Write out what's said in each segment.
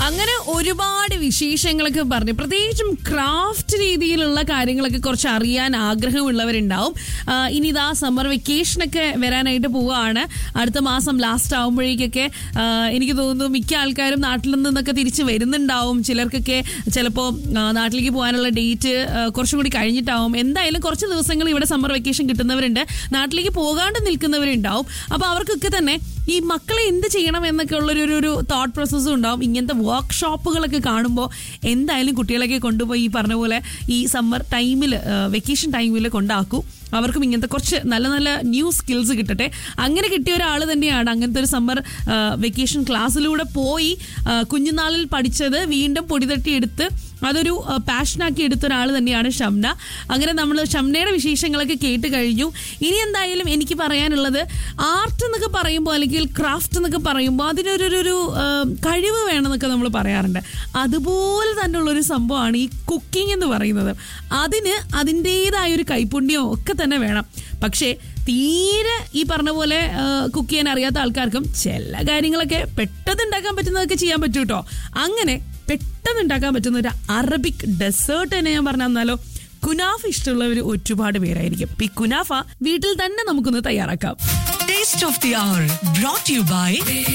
അങ്ങനെ ഒരുപാട് വിശേഷങ്ങളൊക്കെ പറഞ്ഞു പ്രത്യേകിച്ചും ക്രാഫ്റ്റ് രീതിയിലുള്ള കാര്യങ്ങളൊക്കെ കുറച്ച് അറിയാൻ ആഗ്രഹമുള്ളവരുണ്ടാവും ആ, ഇനി ഇതാ സമ്മർ വെക്കേഷനൊക്കെ വരാനായിട്ട് പോവുകയാണ് അടുത്ത മാസം ലാസ്റ്റ് ആകുമ്പോഴേക്കൊക്കെ ആ, എനിക്ക് തോന്നുന്നു മിക്ക ആൾക്കാരും നാട്ടിൽ നിന്നൊക്കെ തിരിച്ച് വരുന്നുണ്ടാവും ചിലർക്കൊക്കെ ചിലപ്പോൾ നാട്ടിലേക്ക് പോകാനുള്ള ഡേറ്റ് കുറച്ചും കൂടി കഴിഞ്ഞിട്ടാവും എന്തായാലും കുറച്ച് ദിവസങ്ങൾ ഇവിടെ സമ്മർ വെക്കേഷൻ കിട്ടുന്നവരുണ്ട് നാട്ടിലേക്ക് പോകാണ്ട് നിൽക്കുന്നവരുണ്ടാവും അപ്പോൾ അവർക്കൊക്കെ തന്നെ ഈ മക്കളെ എന്ത് ചെയ്യണം എന്നൊക്കെ ഉള്ളൊരു ഒരു- ഒരു തോട്ട് പ്രോസസ്സും ഉണ്ടാവും ഇങ്ങനത്തെ വർക്ക്ഷോപ്പുകളൊക്കെ കാണുമ്പോൾ എന്തായാലും കുട്ടികളൊക്കെ കൊണ്ടുപോയി ഈ പറഞ്ഞ പോലെ ഈ സമ്മർ ടൈമിൽ വെക്കേഷൻ ടൈമിൽ കൊണ്ടാക്കൂ അവർക്കും ഇങ്ങനത്തെ കുറച്ച് നല്ല നല്ല ന്യൂ സ്കിൽസ് കിട്ടട്ടെ അങ്ങനെ കിട്ടിയ ഒരാൾ തന്നെയാണ് അങ്ങനത്തെ ഒരു സമ്മർ വെക്കേഷൻ ക്ലാസ്സിലൂടെ പോയി ആ, കുഞ്ഞുനാളിൽ പഠിച്ചത് വീണ്ടും പൊടിതട്ടി എടുത്ത് അതൊരു പാഷനാക്കി എടുത്ത ഒരാൾ തന്നെയാണ് ഷംന അങ്ങനെ നമ്മൾ ഷംനയുടെ വിശേഷങ്ങളൊക്കെ കേട്ട് കഴിഞ്ഞു ഇനി എന്തായാലും എനിക്ക് പറയാനുള്ളത് ആർട്ട് എന്നൊക്കെ പറയുമ്പോൾ അല്ലെങ്കിൽ ക്രാഫ്റ്റ് എന്നൊക്കെ പറയുമ്പോൾ അതിനൊരു ഒരു- ഒരു ആ, കഴിവ് വേണമെന്നൊക്കെ നമ്മൾ പറയാറുണ്ട് അതുപോലെ തന്നെയുള്ളൊരു സംഭവമാണ് ഈ കുക്കിംഗ് എന്ന് പറയുന്നത് അതിന് അതിൻ്റെതായ ഒരു കൈപുണ്യവും ഒക്കെ തന്നെ വേണം പക്ഷേ തീരെ ഈ പറഞ്ഞ പോലെ കുക്ക് ചെയ്യാൻ അറിയാത്ത ആൾക്കാർക്കും ചില കാര്യങ്ങളൊക്കെ പെട്ടെന്ന് ഉണ്ടാക്കാൻ പറ്റുന്നതൊക്കെ ചെയ്യാൻ പറ്റൂ കേട്ടോ അങ്ങനെ പെട്ടെന്ന് ഉണ്ടാക്കാൻ പറ്റുന്ന ഒരു അറബിക് ഡെസേർട്ട് തന്നെ ഞാൻ പറഞ്ഞു തന്നാലോ കുനാഫ ഇഷ്ടമുള്ളവർ ഒരുപാട് പേരായിരിക്കും ഇപ്പൊ ഈ കുനാഫ വീട്ടിൽ തന്നെ നമുക്കൊന്ന് തയ്യാറാക്കാം Taste of the Hour brought to you by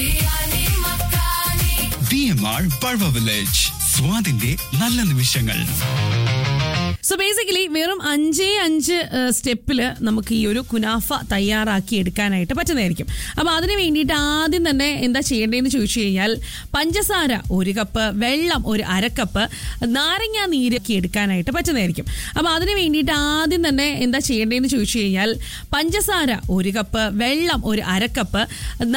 B M R Parva village സ്വാദിന്റെ നല്ല നിമിഷങ്ങൾ സോ ബേസിക്കലി വെറും അഞ്ചേ അഞ്ച് സ്റ്റെപ്പിൽ നമുക്ക് ഈ ഒരു കുനാഫ തയ്യാറാക്കി എടുക്കാനായിട്ട് പറ്റുന്നതായിരിക്കും അപ്പോൾ അതിന് വേണ്ടിയിട്ട് ആദ്യം തന്നെ എന്താ ചെയ്യേണ്ടതെന്ന് ചോദിച്ചു കഴിഞ്ഞാൽ പഞ്ചസാര ഒരു കപ്പ് വെള്ളം ഒരു അരക്കപ്പ് നാരങ്ങ നീരൊക്കെ എടുക്കാനായിട്ട് പറ്റുന്നതായിരിക്കും അപ്പോൾ അതിന് വേണ്ടിയിട്ട് ആദ്യം തന്നെ എന്താ ചെയ്യേണ്ടതെന്ന് ചോദിച്ചു കഴിഞ്ഞാൽ പഞ്ചസാര ഒരു കപ്പ് വെള്ളം ഒരു അരക്കപ്പ്